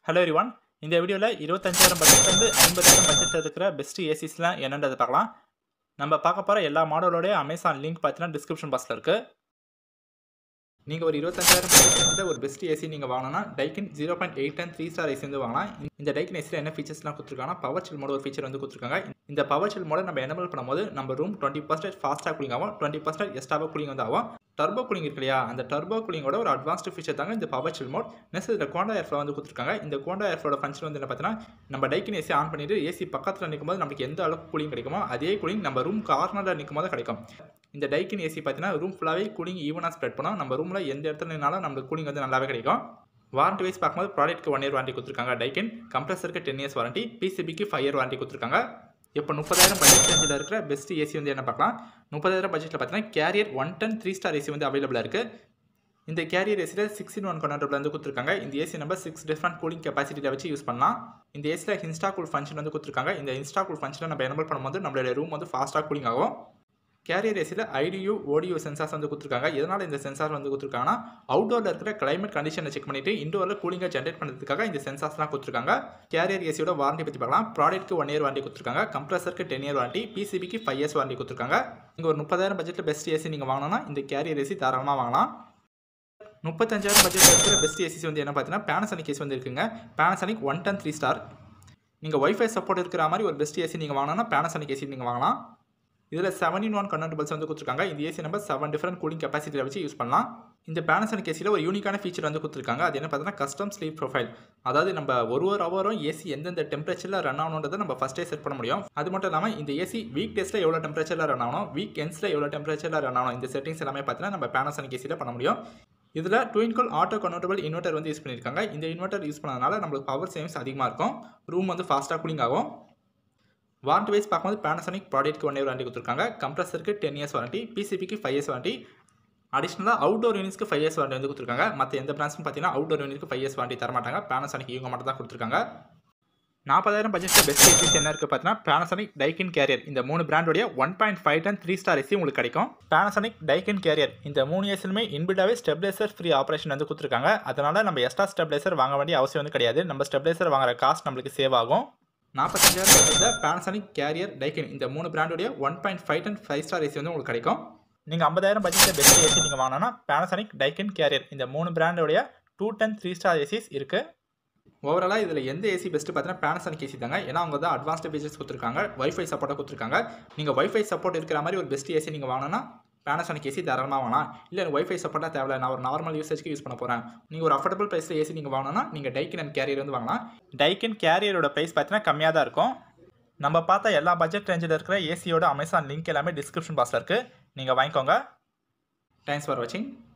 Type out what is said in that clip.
hello everyone இந்த வீடியோவில் இருபத்தஞ்சாயிரம் பட்ஜெட்லேருந்து ஐம்பதாயிரம் பட்ஜெட்டில் இருக்கிற பெஸ்ட் ஏசிஸ்லாம் என்னன்றதை பார்க்கலாம் நம்ம பார்க்க போகிற எல்லா மாடலோடைய அமேசான் லிங்க் பார்த்தீங்கன்னா டிஸ்கிரிப்ஷன் பாக்ஸில் இருக்குது நீங்கள் ஒரு இருபத்தஞ்சாயிரம் பட்ஜெட் ஒரு பெஸ்ட் ஏசி நீங்கள் வாங்கினா Daikin zero point eight and three star AC வந்து வாங்கலாம் இந்த டைக்கின் ஏசியில் என்ன ஃபீச்சர்ஸ்லாம் கொடுத்துருக்காங்கன்னா பவர் சில் மோட ஒரு ஃபீச்சர் வந்து கொடுத்துருக்காங்க இந்த பவர் சில் மோட நம்ம எனபிள் பண்ணும்போது நம்ம ரூம் டுவெண்ட்டி பர்சன்ட் ஃபாஸ்ட்டாக கூலிங் ஆகும் டுவெண்ட்டி பர்சன்ட் எக்ஸ்ட்ராவாக கூலிங் வந்து ஆகும் டர்போ கூலிங் இருக்கு இல்லையா அந்த டர்போ கூலிங்கோட ஒரு அட்வான்ஸ்டு ஃபீச்சர் தாங்க இந்த பவர் சில் மோட் நெக்ஸ்ட் இதில் கோண்டா ஏர்ஃப்ளோ வந்து கொடுத்துருக்காங்க இந்த கோண்டா ஏர்ஃப்ளோட ஃபங்க்ஷன் வந்து என்ன பார்த்தீங்கன்னா நம்ம டைக்கின் ஏசி ஆன் பண்ணிட்டு ஏசி பக்கத்தில் நிற்கும் போது நமக்கு எந்த அளவுக்கு கூலிங் கிடைக்குமோ அதே கூலிங் நம்ம ரூம் கார்னரில் நிற்கும் போது கிடைக்கும் இந்த டைக்கின் ஏசி பார்த்தீங்கன்னா ரூம் ஃபுல்லாகவே கூலிங் ஈவனாக ஸ்ப்ரெட் பண்ணோம் நம்ம ரூமில் எந்த இடத்துல நின்னாலும் நம்மளுக்கு கூலிங் வந்து நல்லாவே கிடைக்கும் வாரண்டி வைஸ் பார்க்கும்போது ப்ராடக்ட்க்கு ஒன் இயர் வாரண்டி கொடுத்துருக்காங்க டைக்கின் கம்ப்ரஸருக்கு டென் இயர்ஸ் வாரண்டி பிசிபிக்கு ஃபைவ் இயர் வாரண்டி கொடுத்துருக்காங்க இப்போ முப்பதாயிரம் பட்ஜெட் ரேஞ்சில் இருக்கிற பெஸ்ட் ஏசி வந்து என்ன பார்க்கலாம் முப்பதாயிரம் பட்ஜெட்டில் பார்த்தீங்கன்னா Carrier one ten three star AC வந்து அவைலபிளாக இருக்குது இந்த கேரியர் ஏசியில் சிக்ஸ் இன் ஒன் கொண்டாடபிள் வந்து கொடுத்துருக்காங்க இந்த AC number six different cooling கெப்பாசிட்டியில் வச்சு யூஸ் பண்ணலாம் இந்த ஏசியில் இன்ஸ்டா கூல் ஃபங்க்ஷன் வந்து கொடுத்துருக்காங்க இந்த இன்ஸ்டா கூல் ஃபங்க்ஷனை நம்ம எனபிள் பண்ணும்போது நம்மளுடைய ரூம் வந்து ஃபாஸ்ட்டாக கூலிங் ஆகும் கேரியர் ஏசியில் ஐடியோ ஓடியோ சென்சார்ஸ் வந்து கொடுத்துருக்காங்க எதனால் இந்த சென்சார் வந்து கொடுத்துருக்காங்கன்னா அவுட்டோரில் இருக்கிற கிளைமேட் கண்டிஷனை செக் பண்ணிட்டு இண்டோரில் கூலிங்காக ஜென்ரேட் பண்ணுறதுக்காக இந்த சென்சார்ஸ்லாம் கொடுத்துருக்காங்க கேரியர் ஏசியோட வாரண்டி பற்றி பார்க்கலாம் ப்ராடக்ட்க்கு ஒன் இயர் வாரண்டி கொடுத்துருக்காங்க கம்ப்ரஸருக்கு டென் இயர் வாரண்டி பிசிபிக்கு ஃபைவ் இயர்ஸ் வாரண்டி கொடுத்துருக்காங்க நீங்கள் ஒரு முப்பதாயிரம் பட்ஜெட்டில் பெஸ்ட் ஏசி நீங்கள் வாங்கினா இந்த கேரியர் ஏசி தாராளமாக வாங்கலாம் முப்பத்தஞ்சாயிரம் பட்ஜெட்டில் இருக்கிற பெஸ்ட் ஏசிஸ் வந்து என்ன பார்த்தீங்கன்னா பேனசானிக் ஏசி வந்து இருக்குங்க Panasonic one ten three star நீங்கள் ஒய்ஃபை சப்போர்ட் இருக்கிற மாதிரி ஒரு பெஸ்ட் ஏசி நீங்கள் வாங்கினா பேனசானிக் ஏசி நீங்கள் வாங்கலாம் இதில் செவன் இன் ஒன் கன்வெர்டபிள்ஸ் வந்து கொடுத்துருக்காங்க இந்த AC number seven different cooling கெப்பாசிட்டியில் வச்சு யூஸ் பண்ணலாம் இந்த பேனசனிக் ஏசியில் ஒரு யூனிக்கான ஃபீச்சர் வந்து கொடுத்துருக்காங்க அது என்ன பார்த்தீங்கன்னா கஸ்டம் ஸ்லீப் ப்ரொஃபைல் அதாவது நம்ம ஒரு ஒரு ஹவரும் ஏசி எந்தெந்த டெம்பரேச்சரில் ரன் ஆகணுன்றதை நம்ம ஃபஸ்ட்டே செட் பண்ண முடியும் அது மட்டும் இல்லாமல் இந்த ஏசி வீக் டேஸில் எவ்வளோ டெம்பரேச்சரில் ரன் ஆகணும் வீக் எண்ட்ஸில் எவ்வளோ டெம்பரேச்சரில் ரன் ஆகணும் இந்த செட்டிங்ஸ் எல்லாமே பார்த்தீங்கன்னா நம்ம பேனசனிக் ஏசியில் பண்ண முடியும் இதில் ட்வின்கோல் ஆட்டோ கன்வெர்டபிள் இன்வெர்டர் வந்து யூஸ் பண்ணியிருக்காங்க இந்த இன்வெர்டர் யூஸ் பண்ணதுனால நம்மளுக்கு பவர் சேவிங்ஸ் அதிகமாக இருக்கும் ரூம் வந்து ஃபாஸ்ட்டாக கூலிங் ஆகும் வாரண்டி வைஸ் பார்க்கும்போது பேனசானிக் ப்ராடக்ட்க்கு ஒன் இயர் வாரண்டி கொடுத்துருக்காங்க கம்ப்ரஸருக்கு டென் இயர்ஸ் வாரண்டி பிசிபிக்கு ஃபைவ் இயர்ஸ் வாரண்டி அடிஷ்னலாக அவுட்டோர் யூனிட்ஸ்க்கு ஃபைவ் இயர்ஸ் வாரண்டி வந்து கொடுத்துருக்காங்க மற்ற எந்த பிரான்ச்சும் பார்த்தீங்கன்னா அவுட்டோர் யூனிட்க்கு ஃபைவ் இயர்ஸ் வாரண்டி தர மாட்டாங்க பேனசானிக் இவங்க மட்டும் தான் கொடுத்துருக்காங்க நாற்பதாயிரம் பட்ஜெட்டில் பெஸ்ட் ஏசிஸ் என்ன இருக்குது பார்த்தீங்கன்னா பேனசானிக் டைக்கின் கேரியர் இந்த மூணு பிராண்டோடைய one point five ton three star AC உங்களுக்கு கிடைக்கும் பேனசானிக் டைக்கின் கேரியர் இந்த மூணு ஏசிலுமே இன்பில்டாகவே ஸ்டெபிலைசர் ஃப்ரீ ஆப்ரேஷன் வந்து கொடுத்துருக்காங்க அதனால் நம்ம எக்ஸ்ட்ரா ஸ்டெபிலைசர் வாங்க வேண்டிய அவசியம் வந்து கிடையாது நம்ம ஸ்டெபிலைசர் வாங்குற காஸ்ட் நம்மளுக்கு சேவ் ஆகும் நாற்பத்தஞ்சாயிரம் பட்ஜெட்டில் பேனசானிக் கேரியர் டைக்கின் இந்த மூணு பிராண்டோடைய one point five ton five star AC வந்து உங்களுக்கு கிடைக்கும் நீங்கள் ஐம்பதாயிரம் பட்ஜெட்டில் பெஸ்ட் ஏசி நீங்கள் வாங்கினா பேனசானிக் டைக்கின் கேரியர் இந்த மூணு பிராண்டோடைய two ten three star ACs இருக்குது ஓவராலாக இதில் எந்த ஏசி பெஸ்ட்டு பார்த்தீங்கன்னா பேனசானிக் ஏசி தாங்க ஏன்னா அவங்க தான் அட்வான்ஸ்டு ஃபீச்சர்ஸ் கொடுத்துருக்காங்க ஒய்ஃபை சப்போர்ட்டாக கொடுத்துருக்காங்க நீங்கள் ஒய்ஃபை சப்போர்ட் இருக்கிற மாதிரி ஒரு பெஸ்ட் ஏசி நீங்கள் வாங்கினா பேனசானிக் ஏசி தாராளமாக வாங்கலாம் இல்லை எனக்கு ஒய்ஃபை சப்போர்ட்டாக தேவையில்ல நான் ஒரு நார்மல் யூசேஜ்க்கு யூஸ் பண்ண போகிறேன் நீங்கள் ஒரு அஃபோர்டபுள் ப்ரைஸில் ஏசி நீங்கள் வாங்கினா நீங்கள் டைக்கின் அண்ட் கேரியர் வந்து வாங்கலாம் டைக்கின் கேரியரோட ப்ரைஸ் பார்த்தீங்கன்னா கம்மியாக தான் இருக்கும் நம்ம பார்த்த எல்லா பட்ஜெட் ரேஞ்சில் இருக்கிற ஏசியோட அமேசான் லிங்க் எல்லாமே டிஸ்கிரிப்ஷன் பாக்ஸில் இருக்குது நீங்கள் வாங்கிக்கோங்க தேங்க்ஸ் ஃபார் வாட்சிங்